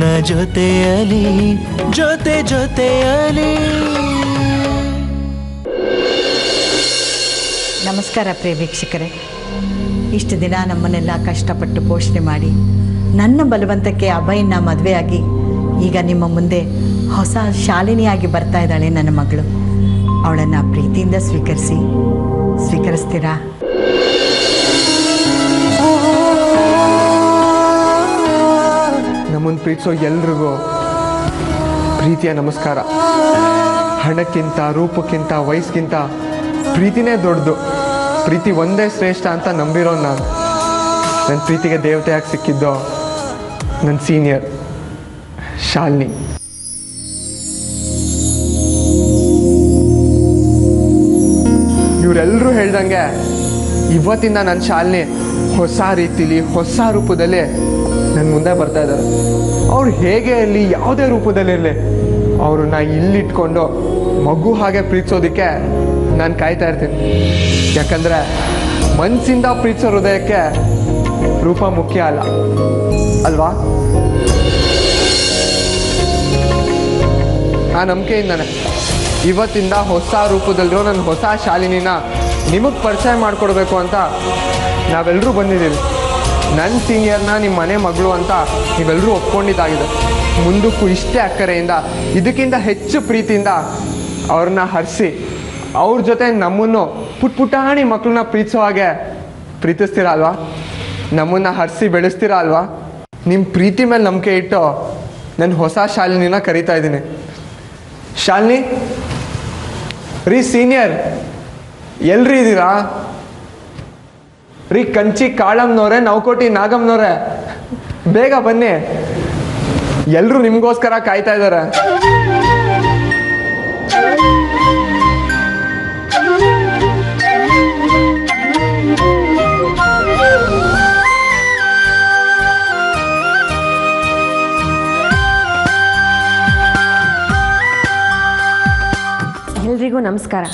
ಜೊತೆಯಲಿ ಜೊತೆ ಜೊತೆಯಲಿ ನಮಸ್ಕಾರ ಪ್ರಿಯ ವೀಕ್ಷಕರೇ ಇಷ್ಟು ದಿನ ನಮ್ಮನ್ನೆಲ್ಲ ಕಷ್ಟಪಟ್ಟು ಪೋಷಣೆ ಮಾಡಿ ನನ್ನ ಬಲವಂತಕ್ಕೆ ಅಭಯನ್ನ ಮದುವೆಯಾಗಿ ಈಗ ನಿಮ್ಮ ಮುಂದೆ ಹೊಸ ಶಾಲಿನಿಯಾಗಿ ಬರ್ತಾ ಇದ್ದಾಳೆ ನನ್ನ ಮಗಳು ಅವಳನ್ನು ಪ್ರೀತಿಯಿಂದ ಸ್ವೀಕರಿಸಿ ಸ್ವೀಕರಿಸ್ತೀರಾ ನಮ್ಮನ್ನು ಪ್ರೀತಿಸೋ ಎಲ್ರಿಗೂ ಪ್ರೀತಿಯ ನಮಸ್ಕಾರ ಹಣಕ್ಕಿಂತ ರೂಪಕ್ಕಿಂತ ವಯಸ್ಸಿಗಿಂತ ಪ್ರೀತಿನೇ ದೊಡ್ಡದು ಪ್ರೀತಿ ಒಂದೇ ಶ್ರೇಷ್ಠ ಅಂತ ನಂಬಿರೋ ನಾನು ನನ್ನ ಪ್ರೀತಿಗೆ ದೇವತೆಯಾಗಿ ಸಿಕ್ಕಿದ್ದು ನನ್ನ ಸೀನಿಯರ್ ಶಾಲಿನಿ ಇವರೆಲ್ಲರೂ ಹೇಳ್ದಂಗೆ ಇವತ್ತಿಂದ ನನ್ನ ಶಾಲಿನಿ ಹೊಸ ರೀತಿಲಿ ಹೊಸ ರೂಪದಲ್ಲಿ ನನ್ನ ಮುಂದೆ ಬರ್ತಾ ಇದ್ದಾರೆ ಅವ್ರು ಹೇಗೆ ಇರಲಿ ಯಾವುದೇ ರೂಪದಲ್ಲಿರಲಿ ಅವ್ರನ್ನ ಇಲ್ಲಿಟ್ಕೊಂಡು ಮಗು ಹಾಗೆ ಪ್ರೀತಿಸೋದಕ್ಕೆ ನಾನು ಕಾಯ್ತಾ ಇರ್ತೀನಿ ಯಾಕಂದರೆ ಮನಸ್ಸಿಂದ ಪ್ರೀತಿಸೋ ಹೃದಯಕ್ಕೆ ರೂಪ ಮುಖ್ಯ ಅಲ್ಲ ಅಲ್ವಾ ಆ ನಂಬಿಕೆಯಿಂದಾನೆ ಇವತ್ತಿಂದ ಹೊಸ ರೂಪದಲ್ಲಿರೋ ನನ್ನ ಹೊಸ ಶಾಲಿನಿನ ನಿಮಗೆ ಪರಿಚಯ ಮಾಡಿಕೊಡ್ಬೇಕು ಅಂತ ನಾವೆಲ್ಲರೂ ಬಂದಿದ್ದೀವಿ ನನ್ನ ಸೀನಿಯರ್ನ ನಿಮ್ಮ ಮನೆ ಮಗಳು ಅಂತ ನೀವೆಲ್ಲರೂ ಒಪ್ಕೊಂಡಿದ್ದಾಗಿದೆ ಮುಂದಕ್ಕೂ ಇಷ್ಟೇ ಅಕ್ಕರೆಯಿಂದ ಇದಕ್ಕಿಂತ ಹೆಚ್ಚು ಪ್ರೀತಿಯಿಂದ ಅವ್ರನ್ನ ಹರಿಸಿ ಅವ್ರ ಜೊತೆ ನಮ್ಮನ್ನು ಪುಟ್ ಪುಟಾಣಿ ಮಕ್ಕಳನ್ನ ಪ್ರೀತಿಸೋ ಹಾಗೆ ಪ್ರೀತಿಸ್ತೀರಾ ಅಲ್ವಾ ನಮ್ಮನ್ನು ಹರಿಸಿ ಬೆಳೆಸ್ತೀರಾ ಅಲ್ವಾ ನಿಮ್ಮ ಪ್ರೀತಿ ಮೇಲೆ ನಂಬಿಕೆ ಇಟ್ಟು ನನ್ನ ಹೊಸ ಶಾಲಿನಿನ ಕರಿತಾ ಇದ್ದೀನಿ ಶಾಲಿನಿ ರೀ ಸೀನಿಯರ್ ಎಲ್ರಿ ಇದ್ದೀರಾ ರೀ ಕಂಚಿ ಕಾಳಮ್ನವ್ರೆ ನವಕೋಟಿ ನಾಗಮ್ನವ್ರೆ ಬೇಗ ಬನ್ನಿ ಎಲ್ಲರೂ ನಿಮಗೋಸ್ಕರ ಕಾಯ್ತಾ ಇದ್ದಾರೆ ಎಲ್ರಿಗೂ ನಮಸ್ಕಾರ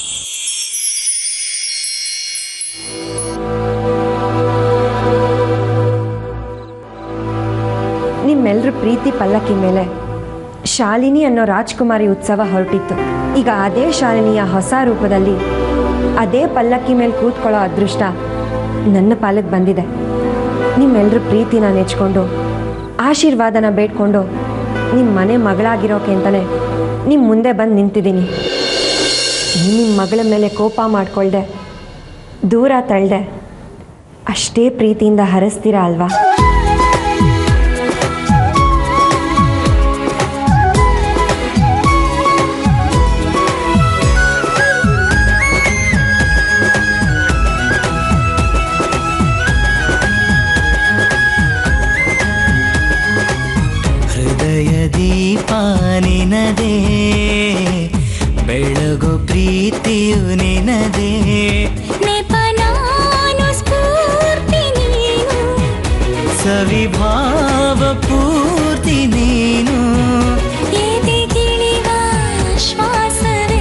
ನಿಮ್ಮೆಲ್ಲರ ಪ್ರೀತಿ ಪಲ್ಲಕ್ಕಿ ಮೇಲೆ ಶಾಲಿನಿ ಅನ್ನೋ ರಾಜ್ಕುಮಾರಿ ಉತ್ಸವ ಹೊರಟಿತ್ತು ಈಗ ಅದೇ ಶಾಲಿನಿಯ ಹೊಸ ರೂಪದಲ್ಲಿ ಅದೇ ಪಲ್ಲಕ್ಕಿ ಮೇಲೆ ಕೂತ್ಕೊಳ್ಳೋ ಅದೃಷ್ಟ ನನ್ನ ಪಾಲಕ್ಕೆ ಬಂದಿದೆ ನಿಮ್ಮೆಲ್ಲರ ಪ್ರೀತಿನ ನೆಚ್ಕೊಂಡು ಆಶೀರ್ವಾದನ ಬೇಡ್ಕೊಂಡು ನಿಮ್ಮ ಮನೆ ಮಗಳಾಗಿರೋಕೆ ಅಂತಲೇ ನಿಮ್ಮ ಮುಂದೆ ಬಂದು ನಿಂತಿದ್ದೀನಿ ನಿಮ್ಮ ಮಗಳ ಮೇಲೆ ಕೋಪ ಮಾಡ್ಕೊಳ್ದೆ ದೂರ ತಳ್ದೆ ಅಷ್ಟೇ ಪ್ರೀತಿಯಿಂದ ಹರಿಸ್ತೀರಾ ಅಲ್ವಾ ಹೃದಯ ದೀಪ ನಿನದೇ ಬೆಳಗು ಪ್ರೀತಿಯು ನಿನದೇ ನೆಪನಾನು ಸ್ಫೂರ್ತಿ ನೀನು ಸವಿಭಾವ ಪೂರ್ತಿ ನೀನು ಎದೆಗಿಳಿವ ಶ್ವಾಸವೇ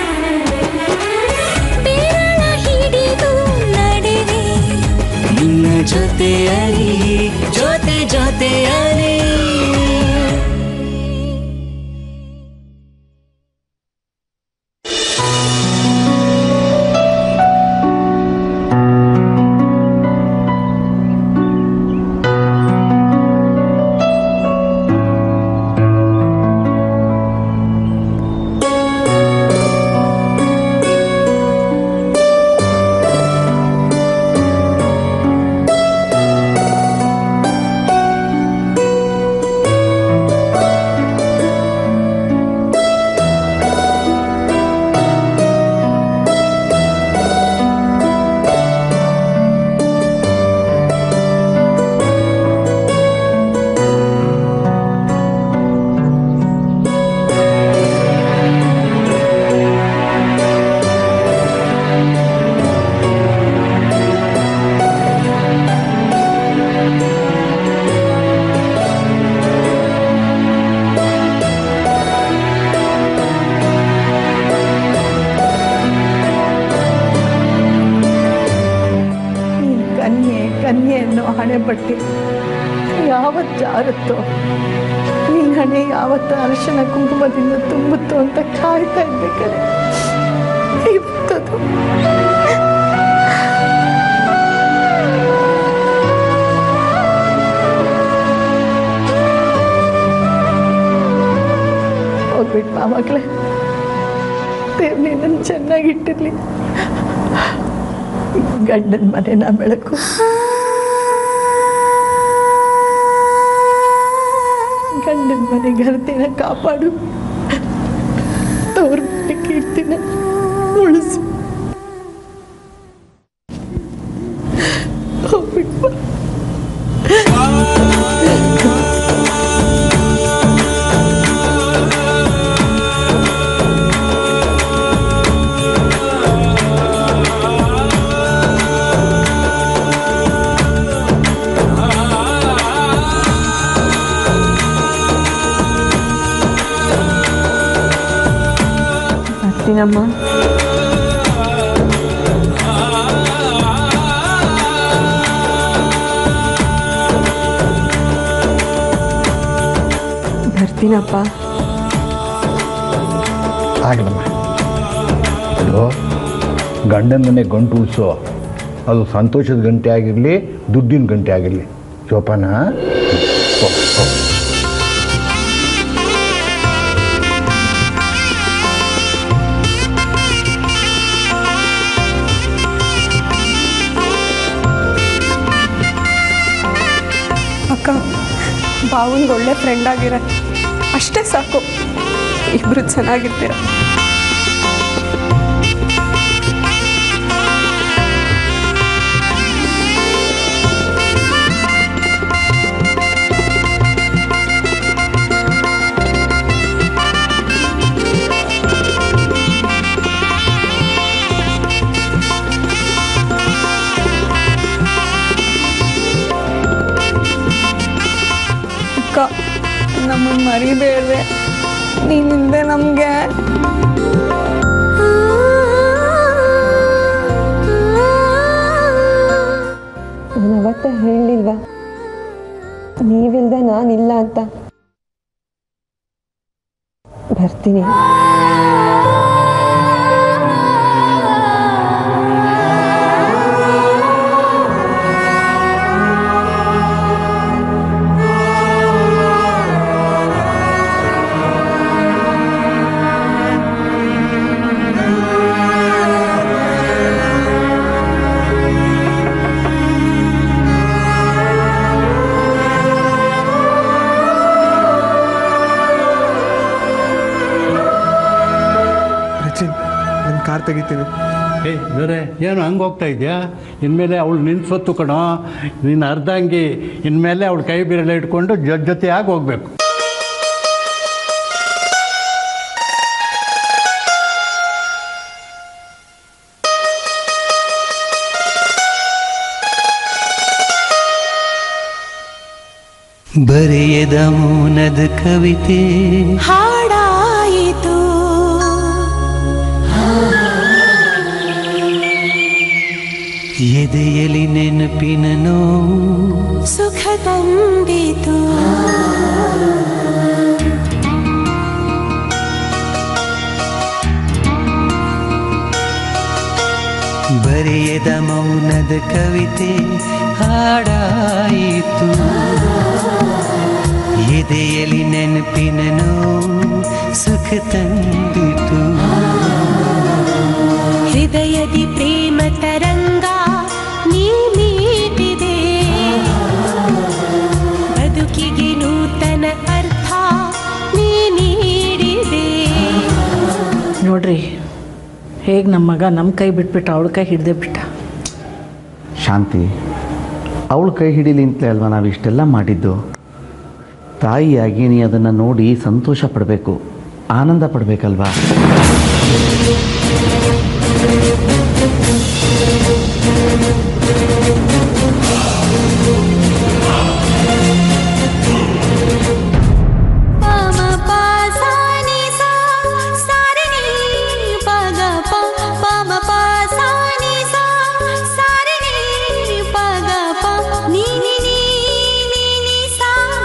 ಬೆರಳ ಹಿಡಿದು ನಡೆವೆ ನಿನ್ನ ಜೊತೆಯಲಿ ಜೊತೆ ಜೊತೆಯಲಿ ನೀನು ಕನ್ಯೆ ಕನ್ಯೆ ಅನ್ನೋ ಹಣೆ ಬಟ್ಟೆ ಯಾವ ಯಾವತ್ತು ಜಾರುತ್ತೋ ನಿನ್ನ ಹಣೆ ಯಾವತ್ತು ಅರಿಶಿನ ಕುಂಕುಮದಿಂದ ತುಂಬುತ್ತೋ ಅಂತ ಕಾಯ್ತಾ ಇದ್ದೆ ಕಣೆ ಇವತ್ತದು ಹೋಗ್ಬಿಟ್ಟು ಬಾ ಮಗಳೇ ದೇವ್ರು ನಿನ್ನನ್ನು ಚೆನ್ನಾಗಿಟ್ಟಿರ್ಲಿ ಗಂಡನ ಮನೆನ ಬೆಳಕು ಗಂಡನ ಮನೆ ಘನತೆನ ಕಾಪಾಡು ತವ್ರ ಮನೆ ಕೀರ್ತಿನ ಉಳಿಸು ಹೋಗ್ಬಿಟ್ಟು ಬಾ. ಬರ್ತೀನಮ್ಮ ಬರ್ತೀನಪ್ಪ ಆಗಲಮ್ಮ ಅದು ಗಂಡನ ಮನೆ ಗಂಟು ಉಳಿಸೋ ಅದು ಸಂತೋಷದ ಗಂಟೆ ಆಗಿರಲಿ ದುಡ್ಡಿನ ಗಂಟೆ ಆಗಿರಲಿ ಜೋಪಾನ ಹೋ, ಹೋ. ಅಕ್ಕ ಬಾವನ್ಗೆ ಒಳ್ಳೆ ಫ್ರೆಂಡ್ ಆಗಿರ ಅಷ್ಟೇ ಸಾಕು ಇಬ್ರು ಚೆನ್ನಾಗಿರ್ತೀರ ಅಕ್ಕ ನಮ್ಮನ್ನು ಮರಿಬೇಡ್ವೆ ನೀನಿಂದೆ ನಮಗೆ ನಾನು ಅವತ್ತ ಹೇಳಲಿಲ್ವಾ ನೀವಿಲ್ದೆ ನಾನಿಲ್ಲ ಅಂತ ಬರ್ತೀನಿ ರಚಿನ್ ನನ್ನ ಕಾರ್ ತೆಗಿತೀನಿ ಏಯ್ ಬೇರೆ ಏನು ಹಂಗೆ ಹೋಗ್ತಾ ಇದೆಯಾ ಇನ್ಮೇಲೆ ಅವಳು ನಿನ್ನ ಸೊತ್ತು ಕಣೋ ನಿನ್ನ ಅರ್ಧಂಗಿ ಇನ್ಮೇಲೆ ಅವಳು ಕೈ ಬಿರಳೆ ಇಟ್ಕೊಂಡು ಜೊತೆ ಜೊತೆಯಾಗಿ ಹೋಗ್ಬೇಕು ಬರೆಯದ ಮೌನದ ಕವಿತೆ ಹಾಡಾಯಿತು ಎದೆಯಲಿ ನೆನಪಿನ ನೋವು ಸುಖ ತಂದಿತು ಬರೆಯದ ಮೌನದ ಕವಿತೆ ಹಾಡಾಯಿತು ಎದೆಯಲಿ ನೆನಪಿನ ನೋವು ಸುಖ ತಂದಿತು ಹೃದಯದಿ ಪ್ರೇಮ ತರಂಗ ನೀ ಮೀಟಿದೆ ಬದುಕಿಗೆ ನೂತನ ಅರ್ಥ ನೀ ನೀಡಿದೆ ನೋಡ್ರಿ ಹೇಗೆ ನಮ್ಮ ಮಗ ನಮ್ಮ ಕೈ ಬಿಟ್ಬಿಟ್ಟು ಅವಳ ಕೈ ಹಿಡ್ದೆ ಬಿಟ್ಟ ಶಾಂತಿ ಅವಳು ಕೈ ಹಿಡೀಲಿ ಅಂತಲೇ ಅಲ್ವಾ ನಾವು ಇಷ್ಟೆಲ್ಲ ಮಾಡಿದ್ದು ತಾಯಿಯಾಗಿ ನೀ ಅದನ್ನು ನೋಡಿ ಸಂತೋಷ ಪಡಬೇಕು ಆನಂದ ಪಡಬೇಕಲ್ವಾ ಪಮ ಪ ಸಾ ನಿ ಸಾ ಸಾರೆ ನಿ ಪ ಗ ಪ ಪಮ ಪ ಸಾ ನಿ ಸಾ ಸಾರೆ ನಿ ಪ ಗ ಪ ನಿ ನಿ ನಿ ನಿ ನಿ ಸಾ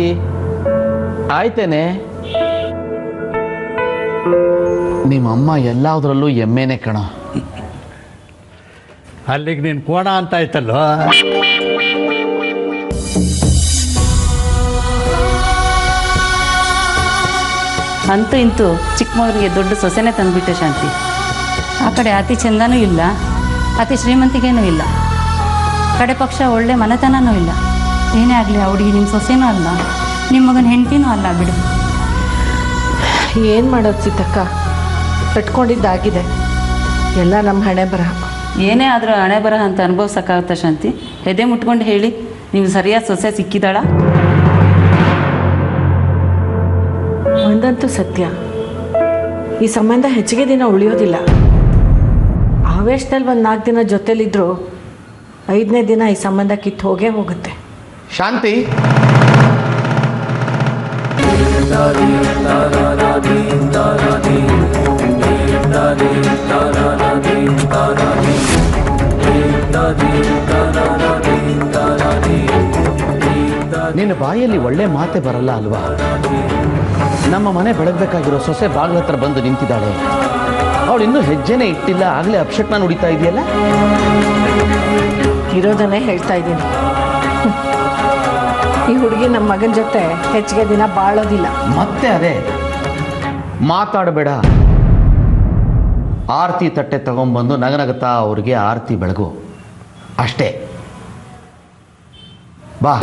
ತಾಯಿ ಆಯ್ತೇನೆ ನಿಮ್ಮಮ್ಮ ಎಲ್ಲದರಲ್ಲೂ ಎಮ್ಮೆನೆ ಕಣ ಅಲ್ಲಿಗೆ ನೀನು ಕೋಣ ಅಂತ ಆಯ್ತಲ್ಲೋ ಅಂತೂ ಇಂತೂ ಚಿಕ್ಕ ಮಗನಿಗೆ ದೊಡ್ಡ ಸೊಸೆನೇ ತಂದುಬಿಟ್ಟೆ ಶಾಂತಿ ಆ ಕಡೆ ಅತಿ ಚಂದನೂ ಇಲ್ಲ ಅತಿ ಶ್ರೀಮಂತಿಗೇನೂ ಇಲ್ಲ ಕಡೆ ಪಕ್ಷ ಒಳ್ಳೆ ಮನೆತನನೂ ಇಲ್ಲ ಏನೇ ಆಗಲಿ ಆ ಹುಡುಗಿ ನಿಮ್ಮ ಸೊಸೆನೂ ಅಲ್ಲ ನಿಮ್ಮ ಮಗನ ಹೆಂಡತಿನೂ ಅಲ್ಲ ಬಿಡು ಏನು ಮಾಡೋದು ಸೀತಕ್ಕ ಕಟ್ಕೊಂಡಿದ್ದಾಗಿದೆ ಎಲ್ಲ ನಮ್ಮ ಹಣೆ ಬರಹ ಏನೇ ಆದರೂ ಹಣೆ ಬರಹ ಅಂತ ಅನುಭವಿಸೋಕ್ಕಾಗುತ್ತಾ ಶಾಂತಿ ಎದೆ ಮುಟ್ಕೊಂಡು ಹೇಳಿ ನೀವು ಸರಿಯಾದ ಸೊಸೆ ಸಿಕ್ಕಿದಾಳ ಒಂದಂತೂ ಸತ್ಯ ಈ ಸಂಬಂಧ ಹೆಚ್ಚಿಗೆ ದಿನ ಉಳಿಯೋದಿಲ್ಲ ಆವೇಶದಲ್ಲಿ ಒಂದು ನಾಲ್ಕು ದಿನ ಜೊತೆಲಿದ್ರು ಐದನೇ ದಿನ ಈ ಸಂಬಂಧ ಕಿತ್ತು ಹೋಗೇ ಹೋಗುತ್ತೆ ಶಾಂತಿ ನಿನ್ನ ಬಾಯಲ್ಲಿ ಒಳ್ಳೆ ಮಾತೆ ಬರಲ್ಲ ಅಲ್ವಾ ನಮ್ಮ ಮನೆ ಬೆಳಗ್ಬೇಕಾಗಿರೋ ಸೊಸೆ ಬಾಗ್ಲ ಹತ್ರ ಬಂದು ನಿಂತಿದ್ದಾಳೆ ಅವಳು ಇನ್ನೂ ಹೆಜ್ಜೆನೇ ಇಟ್ಟಿಲ್ಲ ಆಗಲೇ ಅಪ್ಶಕ್ನ ನುಡಿತಾ ಇದೆಯಲ್ಲ ಇರೋದನ್ನೇ ಹೇಳ್ತಾ ಇದ್ದೀನಿ ಈ ಹುಡುಗಿ ನಮ್ಮ ಮಗನ ಜೊತೆ ಹೆಚ್ಚಿಗೆ ದಿನ ಬಾಳೋದಿಲ್ಲ ಮತ್ತೆ ಅದೇ ಮಾತಾಡಬೇಡ ಆರತಿ ತಟ್ಟೆ ತಗೊಂಬಂದು ನಗನಗತಾ ಅವ್ರಿಗೆ ಆರತಿ ಬೆಳಗು ಅಷ್ಟೇ ಬಾ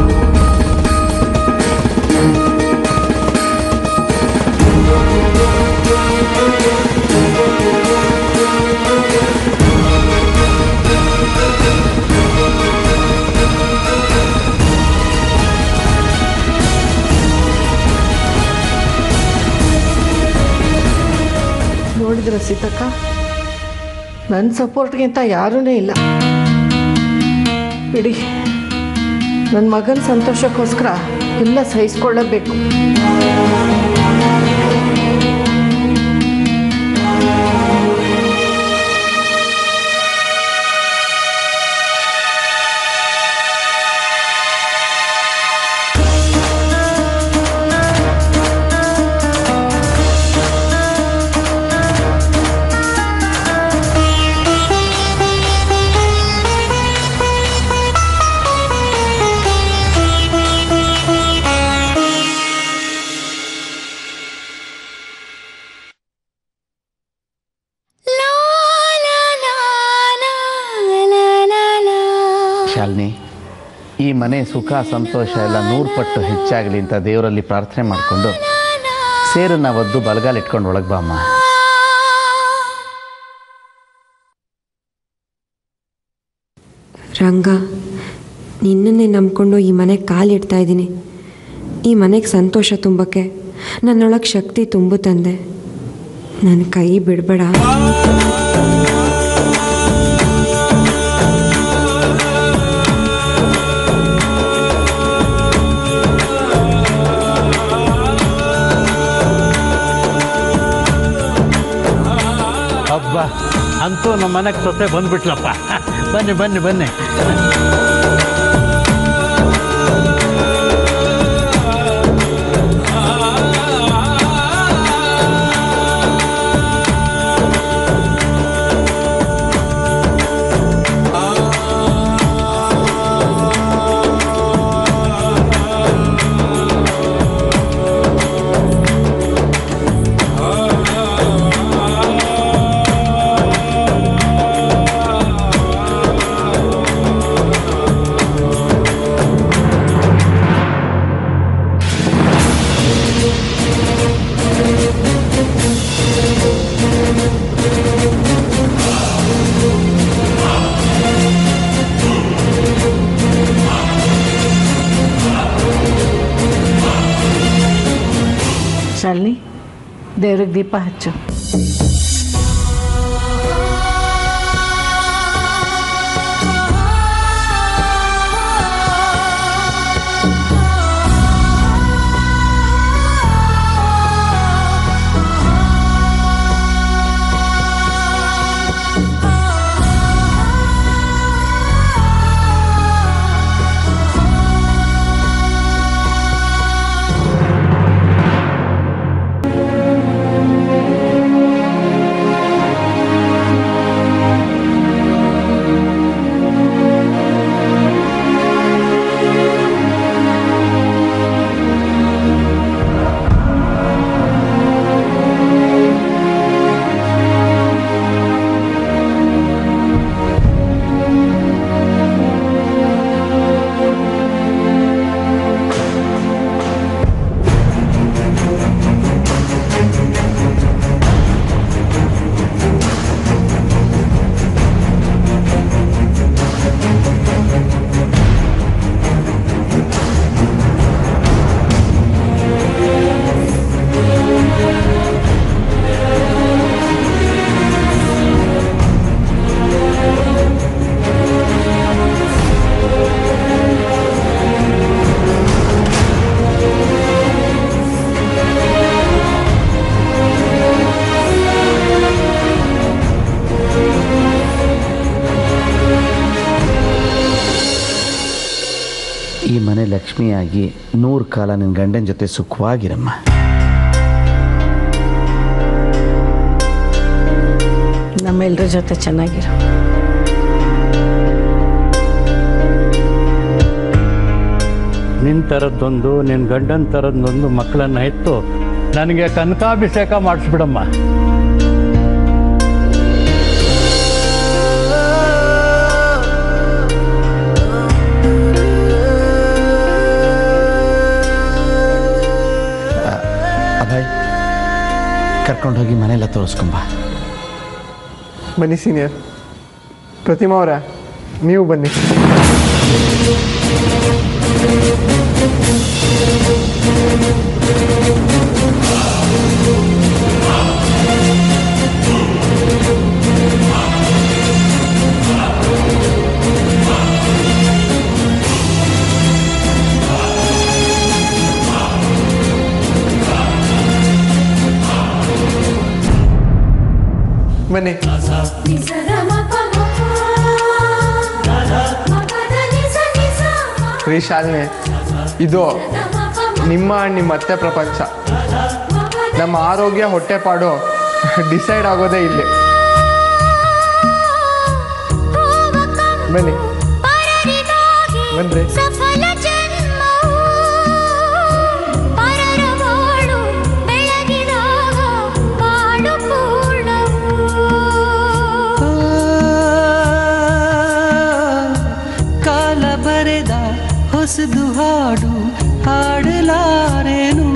ನೋಡಿದ್ರ ಸೀತಕ್ಕ ನನ್ನ ಸಪೋರ್ಟ್ಗಿಂತ ಯಾರೂ ಇಲ್ಲ ಬಿಡಿ ನನ್ನ ಮಗನ ಸಂತೋಷಕ್ಕೋಸ್ಕರ ಎಲ್ಲ ಸಹಿಸ್ಕೊಳ್ಳಬೇಕು ಶಾಲಿನಿ ಈ ಮನೆ ಸುಖ ಸಂತೋಷ ಎಲ್ಲ ನೂರು ಪಟ್ಟು ಹೆಚ್ಚಾಗಲಿ ಅಂತ ದೇವರಲ್ಲಿ ಪ್ರಾರ್ಥನೆ ಮಾಡಿಕೊಂಡು ಸೇರನ್ನ ಒದ್ದು ಬಲಗಾಲ ಇಟ್ಕೊಂಡು ಒಳಗೆ ಬಾಮ್ಮ ರಂಗ ನಿನ್ನನ್ನೇ ನಂಬ್ಕೊಂಡು ಈ ಮನೆಗೆ ಕಾಲಿಡ್ತಾ ಇದ್ದೀನಿ ಈ ಮನೆಗೆ ಸಂತೋಷ ತುಂಬಕ್ಕೆ ನನ್ನೊಳಗೆ ಶಕ್ತಿ ತುಂಬು ತಂದೆ ನನ್ನ ಕೈ ಬಿಡಬೇಡ ಹಬ್ಬ ಅಂತೂ ನಮ್ಮ ಮನೆಗೆ ಸೊಸೆ ಬಂದ್ಬಿಟ್ಲಪ್ಪ ಬನ್ನಿ ಬನ್ನಿ ಬನ್ನಿ ಶಾಲಿನಿ ದೇವ್ರಿಗೆ ದೀಪ ಹಚ್ಚು ಆ ಲಕ್ಷ್ಮಿಯಾಗಿ ನೂರು ಕಾಲ ನಿನ್ನ ಗಂಡನ ಜೊತೆ ಸುಖವಾಗಿರಮ್ಮ ನಮ್ಮೆಲ್ಲರ ಜೊತೆ ಚೆನ್ನಾಗಿರು ನಿನ್ನ ಥರದ್ದೊಂದು ನಿನ್ನ ಗಂಡನ ಥರದ್ದೊಂದು ಮಕ್ಕಳನ್ನು ಹೆತ್ತು ನನಗೆ ಕನಕಾಭಿಷೇಕ ಮಾಡಿಸ್ಬಿಡಮ್ಮ ಅಭಯ್ ಕರ್ಕೊಂಡು ಹೋಗಿ ಮನೆಯೆಲ್ಲ ತೋರಿಸ್ಕೊಂಬ ಬನ್ನಿ ಸೀನಿಯರ್ ಪ್ರತಿಮಾ ಅವರೇ ನೀವು ಬನ್ನಿ ಬನ್ನಿ ರೀ ಶಾಲಿನಿ ಇದು ನಿಮ್ಮ ನಿಮ್ಮ ಅತ್ತೆ ಪ್ರಪಂಚ ನಮ್ಮ ಆರೋಗ್ಯ ಹೊಟ್ಟೆಪಾಡು ಡಿಸೈಡ್ ಆಗೋದೇ ಇಲ್ಲಿ ಬನ್ನಿ ಬನ್ರಿ ಸಫಲ ಜನ್ಮವು ಪರರ ಬಾಳು ಬೆಳಗಿದಾಗ ಬಾಳು ಪೂರ್ಣವು ಕಾಲ ಬರೆದ ಹೊಸದು ಹಾಡು ಹಾಡಲಾರೇನು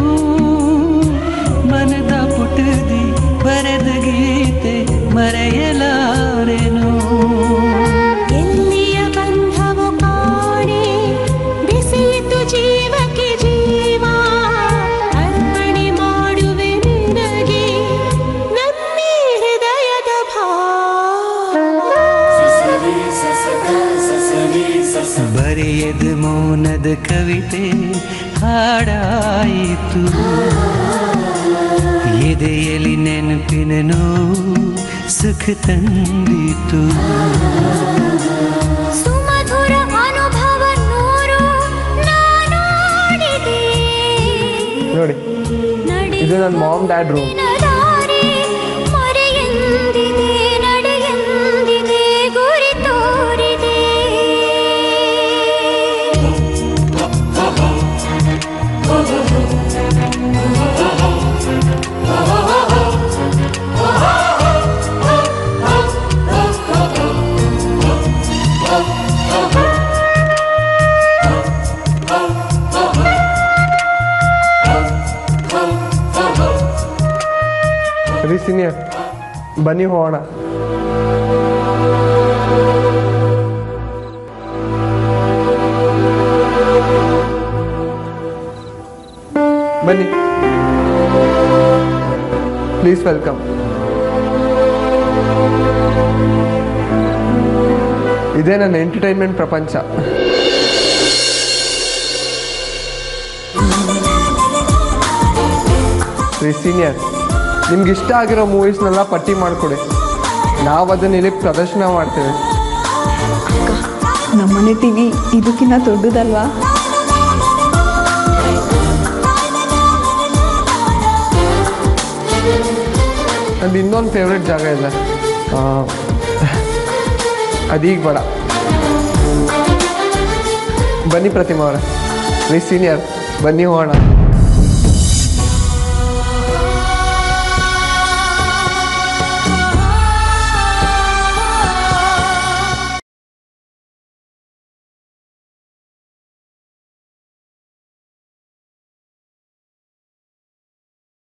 ಮನದ ಪುಟದಿ ಬರೆದ ಗೀತೆ ಮರೆಯಲಾರೇನು ಎಲ್ಲಿಯ ಬಂಧವು ಕಾಣೆ ಬಿಸಿಯಿತು ಜೀವಕ್ಕೆ ಜೀವ ಅರ್ಪಣೆ ಮಾಡುವೆ ನಿನಗೆ ನನ್ನಿ ಹೃದಯದ ಬರೆಯದ ಮೌನದ ಕವಿತೆ ಹಾಡಾಯಿತು ಎದೆಯಲಿ ನೆನಪಿನ ನೋವು ಸುಖ ತಂದಿತು ಸುಮಧುರ ಅನುಭವ ನೂರು ನಾನಾಡಿದೆ ನೋಡಿ ಇದು ನನ್ನ ಮಾಮ್ ಡ್ಯಾಡ್ ರೂಮ್ ದಾರಿ ಮರೆಯೆಂದಿದೆ ನಡೆಯೆಂದಿದೆ ಗುರಿ ತೋರಿದೆ ರೀ ಸೀನಿಯರ್ ಬನ್ನಿ ಹೋಗೋಣ ಬನ್ನಿ ಪ್ಲೀಸ್ ವೆಲ್ಕಮ್ ಇದೇ ನನ್ನ ಎಂಟರ್ಟೈನ್ಮೆಂಟ್ ಪ್ರಪಂಚ ರೀ ಸೀನಿಯರ್ ನಿಮ್ಗೆ ಇಷ್ಟ ಆಗಿರೋ ಮೂವೀಸ್ನೆಲ್ಲ ಪಟ್ಟಿ ಮಾಡಿಕೊಡಿ ನಾವು ಅದನ್ನ ಇಲ್ಲಿ ಪ್ರದರ್ಶನ ಮಾಡ್ತೇವೆ ನಮ್ಮನೆ ಟಿವಿ ಇದಕ್ಕಿಂತ ದೊಡ್ಡದಲ್ವಾ ನಂದು ಇನ್ನೊಂದು ಫೇವ್ರೆಟ್ ಜಾಗ ಇದೆ ಆ, ಅದೀಗ ಬೇಡ ಬನ್ನಿ ಪ್ರತಿಮಾ ಅವರೇ ರೀ ಸೀನಿಯರ್ ಬನ್ನಿ ಹೋಗೋಣ